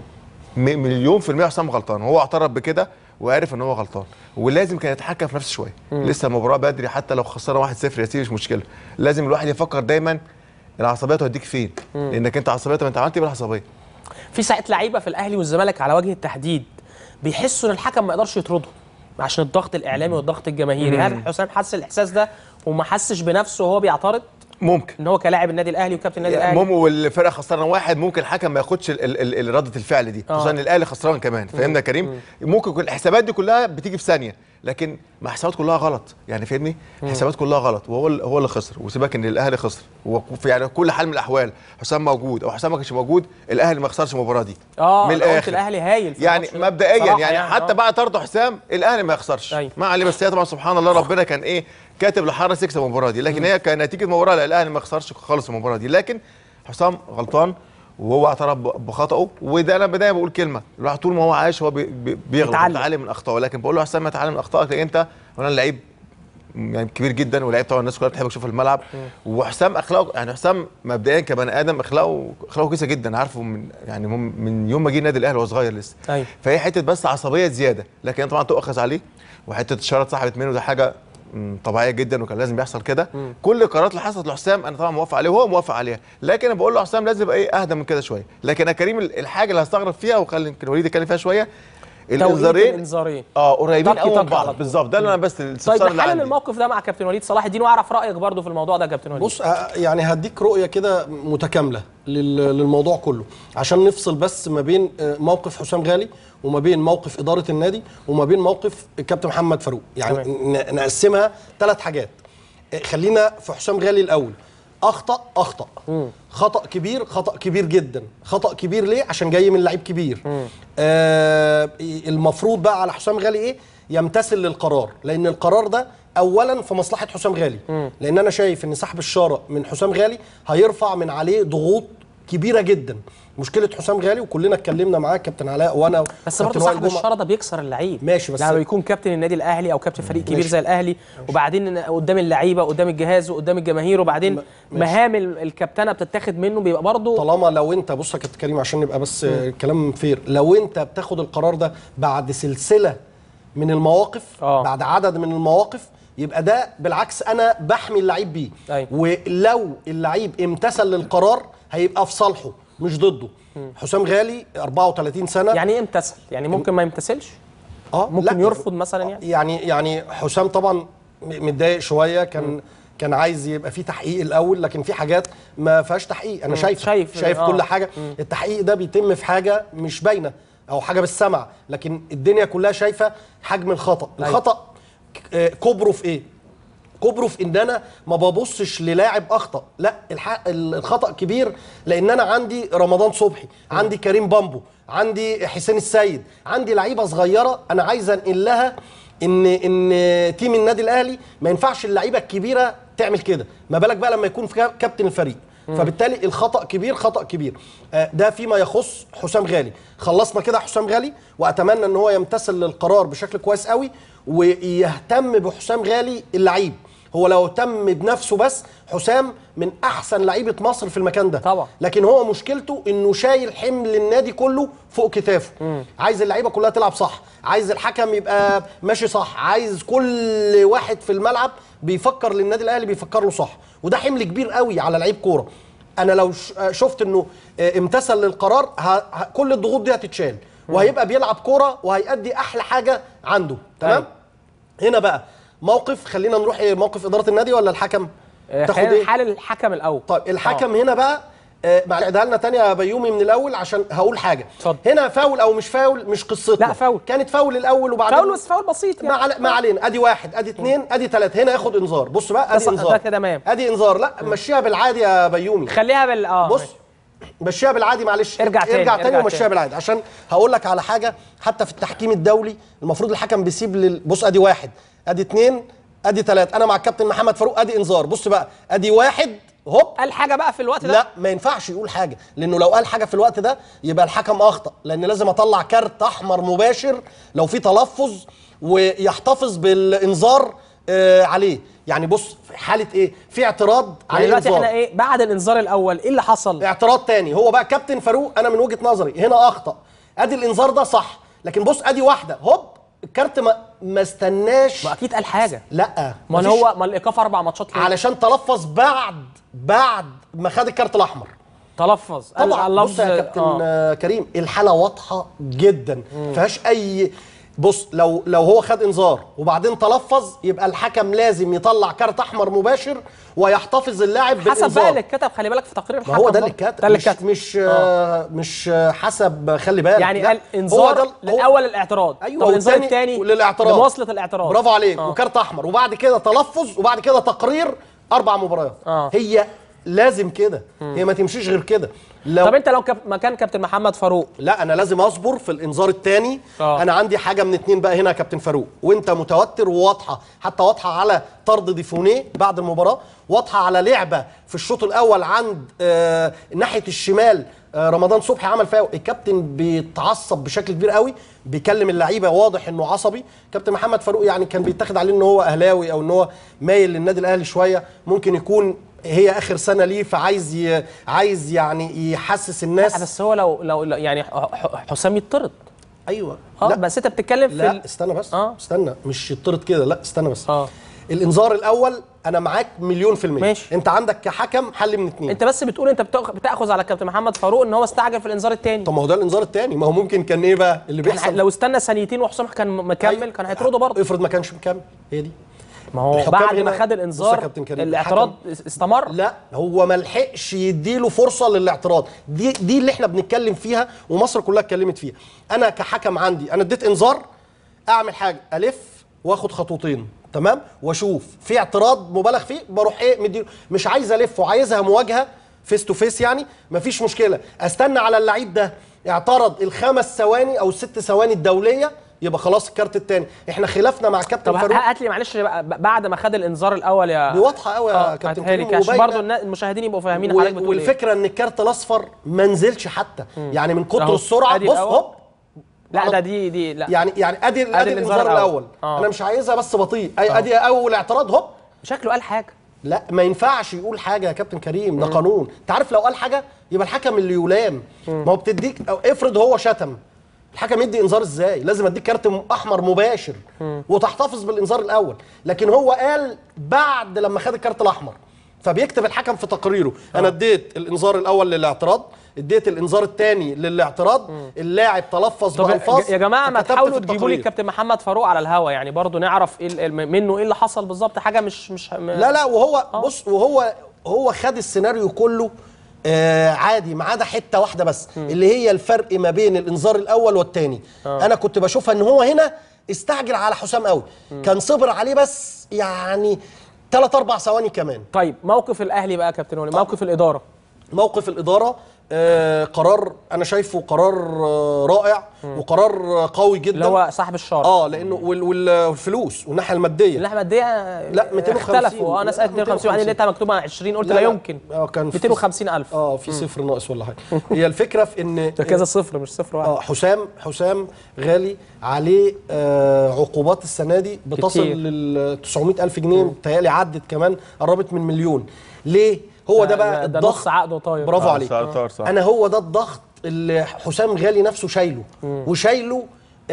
مليون في الميه حسام غلطان هو اعترف بكده وعارف ان هو غلطان ولازم كان يتحكم في نفسه شويه لسه المباراه بدري حتى لو خسرنا 1-0 يا سيدي مش مشكله لازم الواحد يفكر دايما العصبيه توديك فين لانك انت عصبيه طب انت عملت ايه بالعصبيه في ساعات لعيبه في الاهلي والزمالك على وجه التحديد بيحسوا ان الحكم ما يقدرش يطردهم عشان الضغط الاعلامي والضغط الجماهيري هل حسام حس الاحساس ده وما حسش بنفسه وهو بيعترض ممكن ان هو كلاعب النادي الاهلي وكابتن النادي الاهلي مم والفرقه خسرنا واحد ممكن الحكم ما ياخدش ال- ال- ال- رده الفعل دي آه. خصوصا ان الاهلي خسران كمان فهمنا يا كريم ممكن يكون الحسابات دي كلها بتيجي في ثانيه لكن ما حسابات كلها غلط يعني فاهمني الحسابات كلها غلط وهو ال- هو اللي خسر وسيبك ان الاهلي خسر وفي يعني كل حال من الاحوال حسام موجود او حسام ما كانش موجود الاهلي ما خسرش المباراه دي اه من أنا قلت الاخر الاهلي هايل في يعني الماتش ده. مبدئيا صراحة يعني, آه. حتى بعد طرد حسام الاهلي ما يخسرش أيوة. ما عليه بس هي طبعا سبحان الله ربنا كان ايه كاتب لحرس يكسب المباراه دي لكن هي كنتيجه مباراه لا الاهلي ما يخسرش خالص المباراه دي لكن حسام غلطان وهو اعترف ب- بخطئه وده انا بدايه بقول كلمه الواحد طول ما هو عايش هو بي- بي- بيغلط بيتعلم. بيتعلم من اخطائه لكن بقول له يا حسام اتعلم من اخطائك لان انت وانا لعيب يعني كبير جدا ولعيب طبعا الناس كلها بتحب تشوف الملعب وحسام اخلاقه يعني حسام مبدئيا كبني ادم اخلاقه اخلاقه كويسه جدا عارفه من يعني من من يوم ما جه النادي الاهلي وهو صغير لسه أيوة. فهي حته بس عصبيه زياده لكن طبعا تؤخذ عليه وحته الشاره اتسحبت منه ده حاجه مم، طبيعيه جدا وكان لازم يحصل كده كل القرارات اللي حصلت لحسام انا طبعا موافق عليه وهو موافق عليها لكن انا بقول له حسام لازم يبقى ايه اهدى من كده شويه لكن يا كريم ال- الحاجه اللي هستغرب فيها وخلي يمكن وليد يتكلم فيها شويه توقيت الانذارين الانذارين اه قريبين طق قوي من طق على بعض طول. بالظبط ده اللي انا بس طيب الاستفسار اللي نحلل عندي الموقف ده مع كابتن وليد صلاح الدين واعرف رايك برضو في الموضوع ده يا كابتن وليد بص آه، يعني هديك رؤيه كده متكامله لل- للموضوع كله عشان نفصل بس ما بين آه، موقف حسام غالي وما بين موقف اداره النادي وما بين موقف الكابتن محمد فاروق يعني ن- نقسمها ثلاث حاجات آه، خلينا في حسام غالي الاول اخطا اخطا خطا كبير خطا كبير جدا خطا كبير ليه عشان جاي من لعيب كبير آه المفروض بقى على حسام غالي ايه يمتثل للقرار لان القرار ده اولا في مصلحه حسام غالي لان انا شايف ان سحب الشاره من حسام غالي هيرفع من عليه ضغوط كبيره جدا مشكله حسام غالي وكلنا اتكلمنا معاه كابتن علاء وانا بس وكابتن برضه وائل صاحب جمعة. الشاره ده بيكسر اللعيب ماشي، بس- لما يكون كابتن النادي الاهلي او كابتن فريق كبير ماشي. زي الاهلي وبعدين وقدام اللعيبه قدام الجهاز وقدام الجماهير وبعدين ماشي. مهام ال- الكابتنه بتتاخد منه بيبقى برضه طالما لو انت بص يا كابتن كريم عشان نبقى بس آه، كلام فير لو انت بتاخد القرار ده بعد سلسله من المواقف آه. بعد عدد من المواقف يبقى ده بالعكس انا بحمي اللعيب بيه أيوة. ولو اللعيب امتثل للقرار هيبقى في صالحه مش ضده حسام غالي 34 سنه يعني ايه امتثل؟ يعني ممكن ما يمتثلش؟ اه ممكن لا، يرفض مثلا يعني؟ يعني يعني حسام طبعا م- متضايق شويه كان كان عايز يبقى في تحقيق الاول لكن في حاجات ما فيهاش تحقيق انا شايف شايف- شايف آه. كل حاجه التحقيق ده بيتم في حاجه مش باينه او حاجه بالسمع لكن الدنيا كلها شايفه حجم الخطا أيوة. الخطا ك- آه، كبره في ايه كبره في ان انا ما ببصش للاعب اخطا لا الحق الخطا كبير لان انا عندي رمضان صبحي عندي كريم بامبو عندي حسين السيد عندي لعيبه صغيره انا عايز انقل لها ان ان تيم النادي الاهلي ما ينفعش اللعيبه الكبيره تعمل كده ما بالك بقى لما يكون في كا- كابتن الفريق فبالتالي الخطا كبير خطا كبير آه، ده فيما يخص حسام غالي خلصنا كده حسام غالي واتمنى ان هو يمتثل للقرار بشكل كويس قوي ويهتم بحسام غالي اللعيب هو لو اهتم بنفسه بس حسام من احسن لعيبه مصر في المكان ده طبعا. لكن هو مشكلته انه شايل حمل النادي كله فوق كتافه عايز اللعيبه كلها تلعب صح عايز الحكم يبقى ماشي صح عايز كل واحد في الملعب بيفكر للنادي الاهلي بيفكر له صح وده حمل كبير قوي على لعيب كوره انا لو ش- آه، شفت انه آه، امتثل للقرار ه... ه... كل الضغوط دي هتتشال وهيبقى بيلعب كوره وهيأدي احلى حاجه عنده تمام هنا بقى موقف خلينا نروح إيه موقف اداره النادي ولا الحكم آه، تاخد خلينا ايه حال الحكم الاول طيب الحكم هنا بقى آه، مع عيدها لنا تاني يا بيومي من الاول عشان هقول حاجه اتفضل. هنا فاول او مش فاول مش قصتنا لا، فاول. كانت فاول الاول وبعدين فاول بس فاول بسيط ما, يعني علي ما علينا ادي واحد ادي اثنين ادي ثلاثه هنا ياخد انذار بص بقى ادي صح، انذار ده كده تمام. ادي انذار لا مشيها بالعادي يا بيومي خليها بال اه بص ماشي. مشيها بالعادي معلش ارجع تاني، ارجع تاني ارجع ومشيها تاني. بالعادي عشان هقول لك على حاجه حتى في التحكيم الدولي المفروض الحكم بيسيب لل... بص ادي واحد ادي اثنين ادي ثلاثه انا مع الكابتن محمد فاروق ادي انذار بص بقى ادي واحد هوب قال حاجه بقى في الوقت ده لا ما ينفعش يقول حاجه لانه لو قال حاجه في الوقت ده يبقى الحكم اخطا لان لازم اطلع كارت احمر مباشر لو في تلفظ ويحتفظ بالانذار آه عليه يعني بص في حاله ايه في اعتراض يعني عليه دلوقتي انذار احنا ايه بعد الانذار الاول ايه اللي حصل اعتراض تاني هو بقى كابتن فاروق انا من وجهه نظري هنا اخطا ادي الانذار ده صح لكن بص ادي واحده هوب الكارت ما ما استناش ما اكيد قال حاجه لا ما مفيش- هو ما الايقاف اربع ماتشات ليه؟ علشان تلفظ بعد بعد ما خد الكارت الاحمر تلفظ قال طبعا على بص يا كابتن آه. كريم الحاله واضحه جدا فيهاش اي بص لو لو هو خد انذار وبعدين تلفظ يبقى الحكم لازم يطلع كارت احمر مباشر ويحتفظ اللاعب حسب بقى بالانذار اللي اتكتب خلي بالك في تقرير ما الحكم هو ده اللي برضه. اتكتب ده اللي مش اتكتب مش آه مش آه حسب خلي بالك يعني لا، قال هو انذار ده ال- هو- الاول الاعتراض ايوه طب الانذار والتاني الثاني للاعتراض لمواصله الاعتراض برافو عليك آه. وكارت احمر وبعد كده تلفظ وبعد كده تقرير اربع مباريات آه. هي لازم كده هي ما تمشيش غير كده لو طب انت لو كاب... مكان كابتن محمد فاروق لا انا لازم اصبر في الانذار الثاني آه. انا عندي حاجه من اتنين بقى هنا يا كابتن فاروق وانت متوتر وواضحه حتى واضحه على طرد ديفونيه بعد المباراه واضحه على لعبه في الشوط الاول عند آه ناحيه الشمال آه رمضان صبحي عمل فيها الكابتن بيتعصب بشكل كبير قوي بيكلم اللعيبه واضح انه عصبي كابتن محمد فاروق يعني كان بيتاخد عليه ان هو اهلاوي او ان هو مايل للنادي الاهلي شويه ممكن يكون هي اخر سنه ليه فعايز ي... عايز يعني يحسس الناس بس هو لو لو لو- يعني ح- ح- حسام يطرد ايوه اه لا بس انت بتتكلم في لا ال... استنى بس آه. استنى مش يطرد كده لا استنى بس اه الانذار الاول انا معاك مليون في المية ماشي. انت عندك كحكم حل من اتنين انت بس بتقول انت بتأخ- بتاخذ على كابتن محمد فاروق ان هو استعجل في الانذار الثاني طب ما هو ده الانذار التاني ما هو ممكن كان ايه بقى اللي بيحصل لو استنى ثانيتين وحسام كان م- مكمل أيوة. كان هيطرده برضه افرض ما كانش مكمل هي دي ما هو الحكام بعد هنا- ما خد بص يا الانذار كابتن كريم، الاعتراض استمر لا هو ما لحقش يديله فرصه للاعتراض دي دي اللي احنا بنتكلم فيها ومصر كلها اتكلمت فيها انا كحكم عندي انا اديت انذار اعمل حاجه الف واخد خطوتين تمام واشوف في اعتراض مبالغ فيه بروح ايه مديله مش عايز الف وعايزها مواجهه فيس تو فيس يعني مفيش مشكله استنى على اللعيب ده اعترض الخمس ثواني او الست ثواني الدوليه يبقى خلاص الكارت الثاني احنا خلافنا مع كابتن طب فاروق هات لي معلش بقى ب- بعد ما خد الانذار الاول يا دي واضحه قوي يا اه كابتن هاتها لي كريم عشان وباينة- برضه النا- المشاهدين يبقوا فاهمين و- حضرتك بتقول ايه والفكره ان الكارت الاصفر ما نزلش حتى يعني من كتر أهو. السرعه أدي بص الأول. هوب لا ده دي دي لا يعني يعني ادي ادي الانذار الأول. الاول آه. انا مش عايزها بس بطيء أي- ادي اول اعتراض هوب شكله قال حاجه لا ما ينفعش يقول حاجه يا كابتن كريم ده قانون انت عارف لو قال حاجه يبقى الحكم اللي يلام ما هو بتديك أو افرض هو شتم الحكم يدي انذار ازاي لازم اديك كارت م- احمر مباشر وتحتفظ بالانذار الاول لكن هو قال بعد لما خد الكارت الاحمر فبيكتب الحكم في تقريره انا اديت الانذار الاول للاعتراض اديت الانذار الثاني للاعتراض اللاعب تلفظ طب بالفاظ يا جماعه ما فكتبت تحاولوا في تجيبوا لي التقرير. الكابتن محمد فاروق على الهوا يعني برضه نعرف ايه ال- ال- منه ايه اللي حصل بالظبط حاجه مش مش م- لا لا وهو بص وهو هو خد السيناريو كله آه عادي ما عدا حته واحده بس اللي هي الفرق ما بين الانذار الاول والثاني انا كنت بشوفها ان هو هنا استعجل على حسام قوي كان صبر عليه بس يعني ثلاث اربع ثواني كمان طيب موقف الاهلي بقى يا كابتن ولي موقف الاداره موقف الاداره آه قرار انا شايفه قرار آه رائع وقرار آه قوي جدا اللي هو صاحب الشارع اه لانه وال- وال- والفلوس والناحيه الماديه اللحمه دي لا، 250. اختلفوا اه انا سالت لا، 250 وبعدين 250. لقيتها مكتوبه 20 قلت لا، لا, لا. يمكن اه كان في- 250000 اه في صفر ناقص ولا حاجه هي الفكره في ان ده كذا صفر مش صفر واحد اه حسام حسام غالي عليه آه عقوبات السنه دي بتصل كتير. لل 900 الف جنيه متهيألي عدت كمان قربت من مليون ليه هو ده بقى ده الضغط نص عقده طاير برافو آه، عليك صار- صار- صار. انا هو ده الضغط اللي حسام غالي نفسه شايله وشايله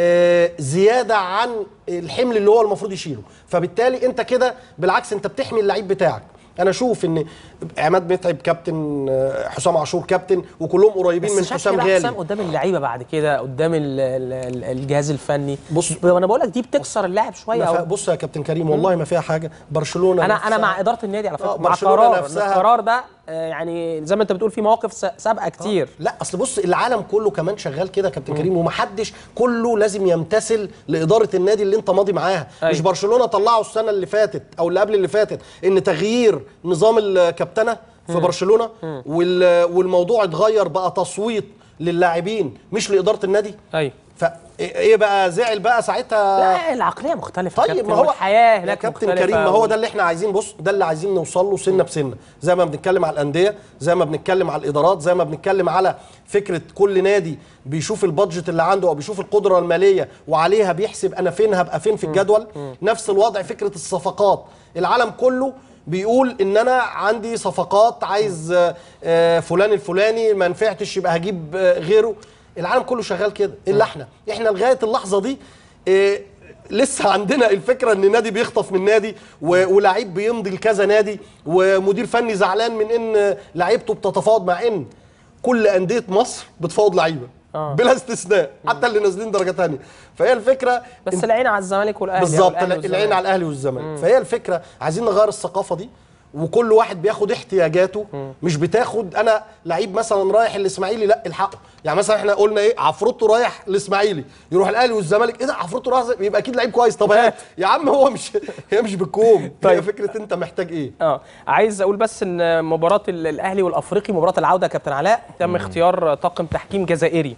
آه زياده عن الحمل اللي هو المفروض يشيله فبالتالي انت كده بالعكس انت بتحمي اللعيب بتاعك انا اشوف ان عماد متعب كابتن آه، حسام عاشور كابتن وكلهم قريبين من بس شكل حسام بقى حسام غالي قدام اللعيبه بعد كده قدام ال- ال- ال- الجهاز الفني بص- وانا بقول لك دي بتكسر اللاعب شويه ما فيها- أو بص يا كابتن كريم والله ما فيها حاجه برشلونه انا انا نفسها- مع اداره النادي على فكره آه، مع برشلونة قرار إن نفسها- القرار ده آه، يعني زي ما انت بتقول في مواقف س- سابقه كتير لا اصل بص العالم كله كمان شغال كده يا كابتن كريم ومحدش كله لازم يمتثل لاداره النادي اللي انت ماضي معاها أيوة. مش برشلونه طلعوا السنه اللي فاتت او اللي قبل اللي فاتت ان تغيير نظام الكابتنه في برشلونه وال- والموضوع اتغير بقى تصويت للاعبين مش لاداره النادي ايوه فايه بقى زعل بقى ساعتها لا العقليه مختلفه طيب كابتن، ما هو والحياه يا هناك كابتن مختلفة كريم ما و- هو ده اللي احنا عايزين بص ده اللي عايزين نوصل له سنه بسنه زي ما بنتكلم على الانديه زي ما بنتكلم على الادارات زي ما بنتكلم على فكره كل نادي بيشوف البادجت اللي عنده او بيشوف القدره الماليه وعليها بيحسب انا فين هبقى فين في الجدول نفس الوضع فكره الصفقات العالم كله بيقول ان انا عندي صفقات عايز آه، آه، فلان الفلاني ما نفعتش يبقى هجيب آه، غيره العالم كله شغال كده الا احنا احنا لغايه اللحظه دي آه، لسه عندنا الفكره ان نادي بيخطف من نادي و- ولاعيب بيمضي لكذا نادي ومدير فني زعلان من ان لعيبته بتتفاوض مع ان كل انديه مصر بتفاوض لعيبه آه. بلا استثناء حتى اللي نازلين درجه ثانيه فهي الفكره بس العين على الزمالك والاهلي أو بالظبط الأهلي العين والزمالك. على الاهلي والزمالك فهي الفكره عايزين نغير الثقافه دي وكل واحد بياخد احتياجاته مش بتاخد انا لعيب مثلا رايح الاسماعيلي لا الحقه يعني مثلا احنا قلنا ايه عفروتو رايح الاسماعيلي يروح الاهلي والزمالك ايه ده عفروتو رايح يبقى اكيد لعيب كويس طب هات يا عم هو مش هي مش بالكوم هي طيب. فكره انت محتاج ايه اه عايز اقول بس ان مباراه ال- الاهلي والافريقي مباراه العوده يا كابتن علاء تم اختيار طاقم تحكيم جزائري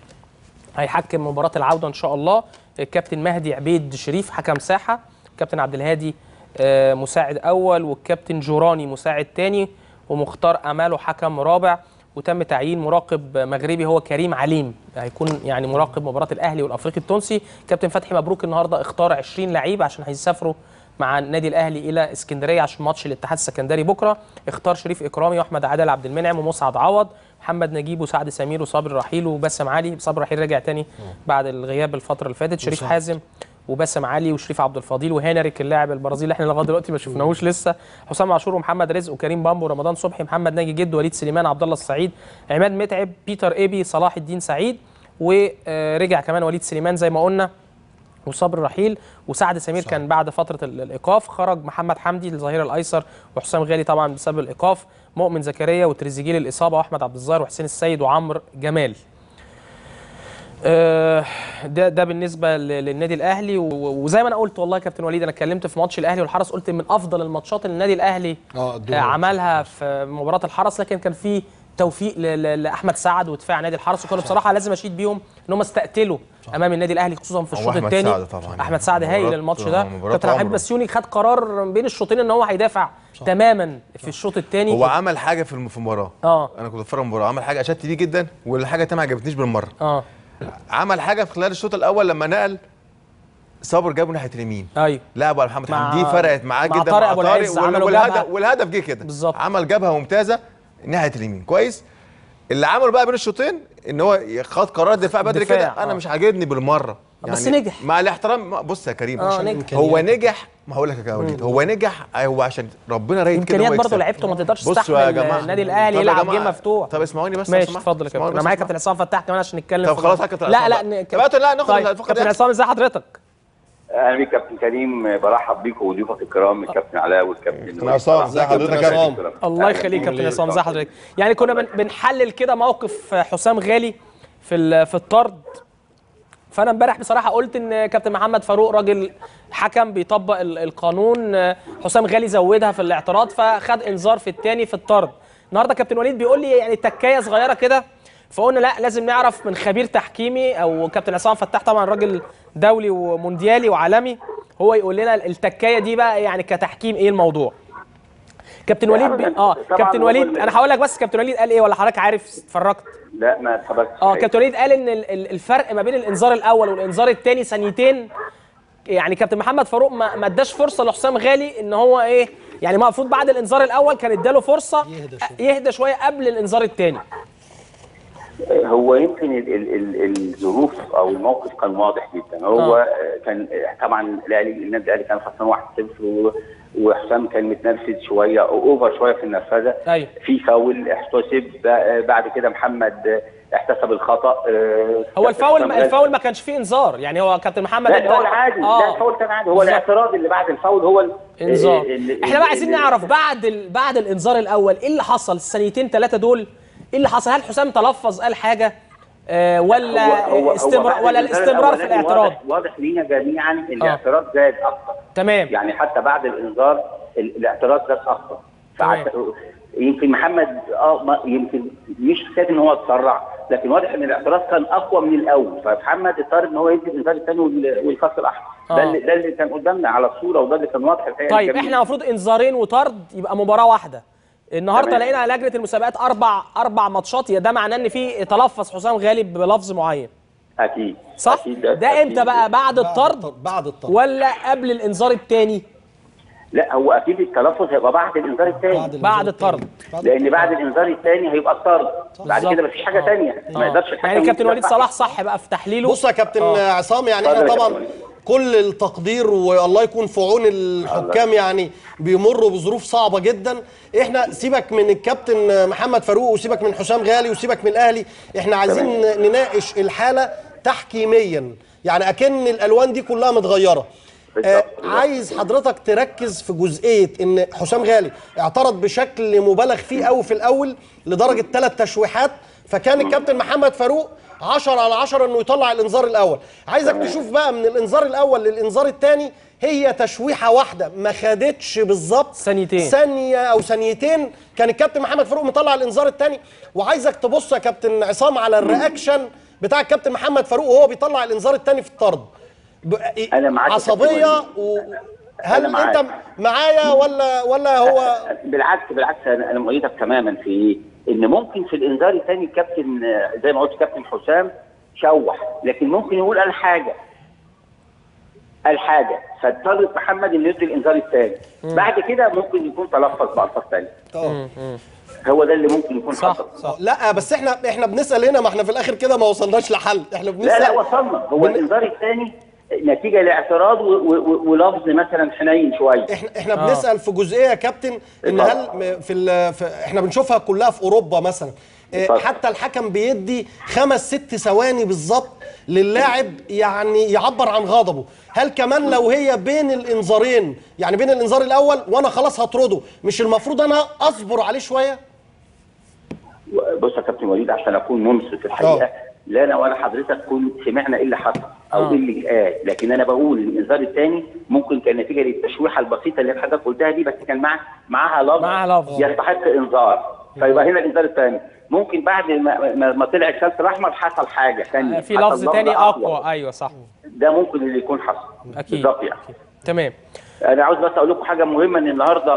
هيحكم مباراه العوده ان شاء الله الكابتن مهدي عبيد شريف حكم ساحه الكابتن عبد الهادي آه، مساعد اول والكابتن جوراني مساعد تاني ومختار اماله حكم رابع وتم تعيين مراقب مغربي هو كريم عليم هيكون يعني مراقب مباراه الاهلي والافريقي التونسي كابتن فتحي مبروك النهارده اختار 20 لعيب عشان هيسافروا مع النادي الاهلي الى اسكندريه عشان ماتش الاتحاد السكندري بكره اختار شريف اكرامي واحمد عادل عبد المنعم ومسعد عوض محمد نجيب وسعد سمير وصابر رحيل وباسم علي صابر رحيل رجع تاني بعد الغياب الفتره اللي فاتت شريف حازم وباسم علي وشريف عبد الفضيل وهنريك اللاعب البرازيلي احنا لغايه دلوقتي ما شفناهوش لسه حسام عاشور ومحمد رزق وكريم بامبو ورمضان صبحي محمد ناجي جد وليد سليمان عبد الله السعيد عماد متعب بيتر ايبي صلاح الدين سعيد ورجع كمان وليد سليمان زي ما قلنا وصبر رحيل وسعد سمير كان بعد فتره ال- الايقاف خرج محمد حمدي الظهير الايسر وحسام غالي طبعا بسبب الايقاف مؤمن زكريا وتريزيجيه الاصابه واحمد عبد الظاهر وحسين السيد وعمرو جمال آه، ده ده بالنسبه ل- للنادي الاهلي و- وزي ما انا قلت والله يا كابتن وليد انا اتكلمت في ماتش الاهلي والحرس قلت من افضل الماتشات اللي النادي الاهلي اه آه، عملها في مباراه الحرس لكن كان في توفيق ل- ل- لاحمد سعد ودفاع نادي الحرس وكانوا بصراحه لازم اشيد بيهم ان هم استقتلوا امام النادي الاهلي خصوصا في هو الشوط أحمد الثاني سعد طبعاً. احمد سعد هايل مباراة- الماتش ده آه، مباراة كابتن حبيب عمره. بسيوني خد قرار بين الشوطين ان هو هيدافع تماما في الشوط الثاني هو عمل حاجه في الم- في المباراه اه انا كنت بتفرج المباراه عمل حاجه اشدت بيه جدا والحاجه التانيه ما عجبتنيش بالمره اه عمل حاجه في خلال الشوط الاول لما نقل صابر جابه ناحيه اليمين ايوه لعبه على محمد مع- حمدي فرقت معاه مع جدا طارق أبو العز وال- عملوا والهدف جبهة. والهدف جه كده بالظبط. عمل جبهه ممتازه ناحيه اليمين كويس اللي عمله بقى بين الشوطين ان هو خد قرار دفاع بدري دفاع، كده انا آه. مش عاجبني بالمره بس نجح. مع الاحترام ما- بص يا كريم اه نجح هو نجح ما هقول لك يا وليد هو نجح هو عشان ربنا رايد كده امكانيات هو برضه يكسب. لعيبته ما تقدرش بصوا يا تستحمل جماعة. النادي الاهلي طب يا يلعب جماعة، جيم مفتوح طب اسمعوني بس لو ماشي سمحت. اتفضل يا كابتن اسمعوني انا بس معايا لو كابتن عصام فتاح كمان عشان نتكلم طب في- خلاص يا كابتن لا عصام لا بقى. ن- كابتن لا ناخد طيب الفقرة كابتن دي. عصام ازي حضرتك اهلا بيك كابتن كريم برحب بيك وضيوفك الكرام الكابتن علاء والكابتن كابتن عصام ازي حضرتك يا عصام؟ كابتن الله يخليك كابتن عصام ازي حضرتك يعني كنا بن- بنحلل كده موقف حسام غالي في ال- في الطرد فانا امبارح بصراحه قلت ان كابتن محمد فاروق راجل حكم بيطبق ال- القانون حسام غالي زودها في الاعتراض فخد انذار في الثاني في الطرد النهارده كابتن وليد بيقول لي يعني تكايه صغيره كده فقلنا لا لازم نعرف من خبير تحكيمي او كابتن عصام فتاح طبعا راجل دولي ومونديالي وعالمي هو يقول لنا التكايه دي بقى يعني كتحكيم ايه الموضوع كابتن وليد بي... اه طبعاً كابتن هو وليد ال- انا هقول لك بس كابتن وليد قال ايه ولا حضرتك عارف اتفرجت لا ما اتفرجتش اه كابتن وليد قال ان ال- ال- الفرق ما بين الانذار الاول والانذار الثاني ثانيتين يعني كابتن محمد فاروق ما ما اداش فرصه لحسام غالي ان هو ايه يعني ما المفروض بعد الانذار الاول كان اداله فرصه يهدى شوية. يهدى شويه قبل الانذار الثاني هو يمكن ال- ال- ال- الظروف او الموقف كان واضح جدا هو آه. آه. كان آه، طبعا الاهلي النادي الاهلي كان خسران 1-0 و- وحسام كان متنرفز شويه او اوفر شويه في النرفزه أيوة. في فاول احتسب ب- بعد كده محمد آه، احتسب الخطا آه، هو الفاول حسام الفاول ما كانش فيه انذار يعني هو كابتن محمد لا ادى- الفاول عادي لا الفاول كان عادي هو بالظبط. الاعتراض اللي بعد الفاول هو ال- انذار ال- ال- احنا بقى عايزين ال- نعرف بعد ال... بعد الانذار الاول ايه اللي حصل الثانيتين ثلاثه دول ايه اللي حصل هل حسام تلفظ قال حاجه آه ولا هو- هو- استمرار هو بعد ولا الإنذار الاستمرار في الأولاني الاعتراض واضح, واضح لينا جميعا ان الاعتراض زاد اكتر تمام يعني حتى بعد الانذار ال- الاعتراض زاد اكتر فعش... يمكن محمد اه ما يمكن مش حكايه ان هو اتسرع لكن واضح ان الاعتراض كان اقوى من الاول فمحمد اضطر ان هو يدي الانذار الثاني وال- والكارت الاحمر آه. ده اللي ده اللي كان قدامنا على الصوره وده اللي كان واضح الحقيقه طيب للجميع. احنا المفروض انذارين وطرد يبقى مباراه واحده النهارده تمام. لقينا لجنه المسابقات اربع اربع ماتشات يا ده معناه ان في تلفظ حسام غالب بلفظ معين اكيد صح أكيد ده أكيد. امتى بقى بعد الطرد بعد الطرد ولا قبل الانذار الثاني لا هو اكيد التلفظ هيبقى بعد الانذار الثاني بعد الطرد لان بعد الانذار الثاني هيبقى الطرد بعد بالظبط. كده مفيش حاجه آه. ثانيه ما آه. يقدرش الحكم يعني كابتن وليد يدفع. صلاح صح بقى في تحليله بص يا كابتن آه. عصام يعني اتفضل احنا يا طبعا كابتن. كل التقدير والله يكون في عون الحكام يعني بيمروا بظروف صعبه جدا احنا سيبك من الكابتن محمد فاروق وسيبك من حسام غالي وسيبك من الاهلي احنا عايزين نناقش الحاله تحكيميا يعني اكن الالوان دي كلها متغيره بالظبط. آه عايز حضرتك تركز في جزئيه ان حسام غالي اعترض بشكل مبالغ فيه قوي في الاول لدرجه ثلاث تشويحات فكان الكابتن محمد فاروق 10 على 10 انه يطلع الانذار الاول عايزك تشوف بقى من الانذار الاول للانذار الثاني هي تشويحه واحده ما خدتش بالظبط ثانيتين. ثانيه او ثانيتين كان الكابتن محمد فاروق مطلع الانذار الثاني وعايزك تبص يا كابتن عصام على الرياكشن بتاع الكابتن محمد فاروق وهو بيطلع الانذار الثاني في الطرد ب- أنا معاك يا عصبيه كابتن و... أنا هل معاك. انت معايا ولا ولا هو بالعكس بالعكس انا انا مؤيدك تماما في ايه؟ ان ممكن في الانذار الثاني الكابتن آه، زي ما قلت كابتن حسام شوح لكن ممكن يقول قال حاجه قال حاجه فاضطر محمد انه يدي الانذار الثاني بعد كده ممكن يكون تلفظ بالفاظ ثانيه اه هو ده اللي ممكن يكون صح حصل صح لا بس احنا احنا بنسال هنا ما احنا في الاخر كده ما وصلناش لحل احنا بنسال لا لا وصلنا هو بن- الانذار الثاني نتيجه لاعتراض و- و- و- ولفظ مثلا حنين شويه احنا احنا بنسال في جزئيه يا كابتن ان اتفضل. هل م- في, ال- في احنا بنشوفها كلها في اوروبا مثلا اه، اتفضل. حتى الحكم بيدي خمس ست ثواني بالظبط للاعب يعني يعبر عن غضبه هل كمان لو هي بين الانذارين يعني بين الانذار الاول وانا خلاص هطرده مش المفروض انا اصبر عليه شويه بص يا كابتن وليد عشان اكون منصف الحقيقه آه. لا انا ولا حضرتك كن سمعنا ايه اللي حصل او آه. ايه اللي قال لكن انا بقول ان الانذار الثاني ممكن كان نتيجه للتشويحه البسيطه اللي حضرتك قلتها دي بس كان مع معاها لفظ معاها لفظ. يستحق انذار فيبقى هنا الانذار الثاني ممكن بعد ما, ما, ما طلع الكارت الاحمر حصل حاجه ثانيه في لفظ تاني اقوى ايوه صح ده ممكن اللي يكون حصل اكيد بالظبط يعني تمام انا عاوز بس اقول لكم حاجه مهمه ان النهارده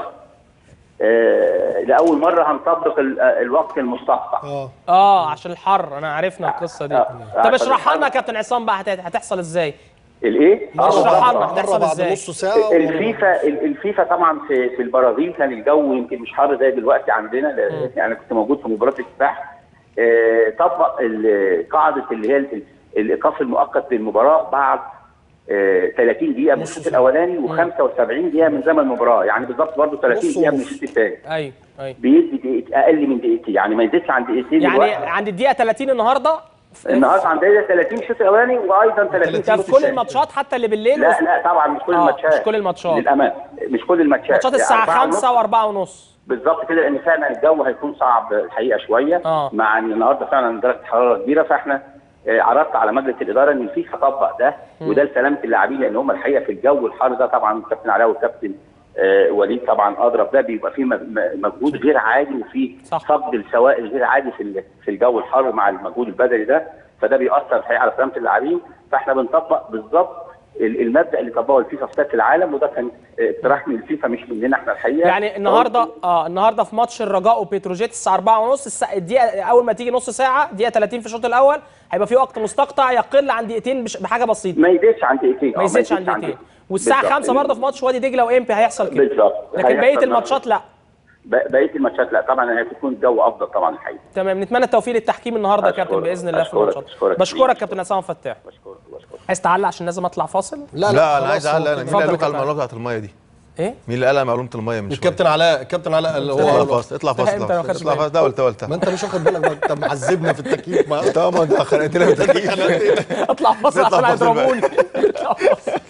آه لاول مره هنطبق ال- آه، الوقت المستقطع اه اه عشان الحر انا عرفنا القصه دي آه، آه، طب عشان اشرحها لنا الحر. يا كابتن عصام بقى هت- هتحصل ازاي الايه؟ اشرحها لنا مره هتحصل بعد ازاي نص ساعه الفيفا ال- الفيفا طبعا في في البرازيل كان الجو يمكن مش حر زي دلوقتي عندنا لأن يعني كنت موجود في مباراه الافتتاح آه، طبق ال- قاعده اللي هي ال- الايقاف المؤقت للمباراه بعد آه، 30 دقيقه من الشوط الاولاني و75 دقيقه من زمن المباراه يعني بالظبط برضه 30 نص دقيقه من ونص. الشوط الثاني ايوه ايوه بيدي دقيقة اقل من دقيقتين يعني ما يزيدش عن دقيقتين يعني الوقت. عند الدقيقه 30 النهارده في- النهارده عندنا 30 الشوط الاولاني وايضا 30 ده الشوط في كل الثاني. الماتشات حتى اللي بالليل لا لا طبعا مش كل آه، الماتشات مش كل الماتشات. للامانه مش كل الماتشات ماتشات يعني الساعه أربعة 5 ونص. و4 ونص بالظبط كده لان فعلا الجو هيكون صعب الحقيقه شويه آه. مع ان النهارده فعلا درجه حراره كبيره فاحنا آه، عرضت على مجلس الاداره ان الفيفا طبق ده وده لسلامه اللاعبين لان هم الحقيقه في الجو الحار ده طبعا الكابتن علاء والكابتن آه، وليد طبعا اضرب ده بيبقى فيه م- م- مجهود غير عادي وفي صح. فقد السوائل غير عادي في ال- في الجو الحار مع المجهود البدني ده فده بيأثر الحقيقه على سلامه اللاعبين فاحنا بنطبق بالظبط ال- المبدا اللي طبقه الفيفا في كاس العالم وده كان آه، اقتراح من الفيفا مش مننا احنا الحقيقه يعني النهارده اه النهارده في ماتش الرجاء وبتروجيت الساعه 4 ونص الساعة الدقيقه اول ما تيجي نص ساعه دقيقه 30 في الشوط الاول هيبقى في وقت مستقطع يقل عن دقيقتين بش- بحاجه بسيطه ما يزيدش عن دقيقتين ما آه، يزيدش عن دقيقتين والساعه بالظبط. 5 برضه في ماتش وادي دجله وامبي هيحصل كده بالظبط لكن بقيه هيحصل الماتشات لا ب- بقيه الماتشات لا طبعا هتكون الجو افضل طبعا الحقيقه تمام نتمنى التوفيق للتحكيم النهارده يا أشكرك- كابتن باذن الله في أشكرك- الماتشات أشكرك بشكرك كتير. كابتن عصام فتاح بشكرك بشكرك عايز تعلق عشان لازم اطلع فاصل لا, لا انا عايز خلاص، اعلق هو انا كده. مين اللي قال اتفضل لكم على يا المعلومه بتاعت الميه دي؟ ايه مين اللي قال على معلومه الميه من شويه؟ الكابتن علاء الكابتن علاء اللي اطلع هو فاصل اطلع فاصل انت ما خدتش اطلع فاصل ده قلت قلتها ما انت مش واخد بالك بقى، انت معذبنا في التكييف ما طبعا انت خنقتنا بالتكييف اطلع فاصل نطلع عشان فاصل بقى. هيضربوني اطلع فاصل